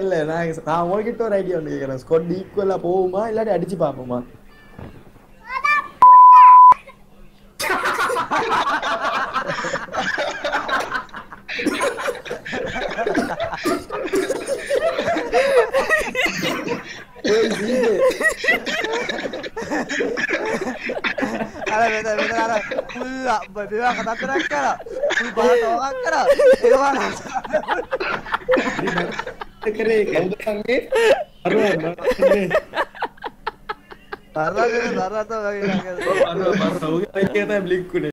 இல்ல நான் நான் உங்ககிட்ட ஒரு ஐடியா ஒன்று கேட்குறேன் ஸ்கொட் ஈக்குவலா போகுமா இல்லாட்டி அடிச்சு பார்ப்போமா ஏய், ஜீடு. Alah, betul, betul, alah. Pula, dia kata terakhir lah. Pula bahan orang kan lah. Dia mana? இருக்கிறே, கவுதாங்க. வருவான், வருவான். Darah tu, darah tu bagi. வருவான், வருவான். உங்க வைக்கதான் blink கொடு.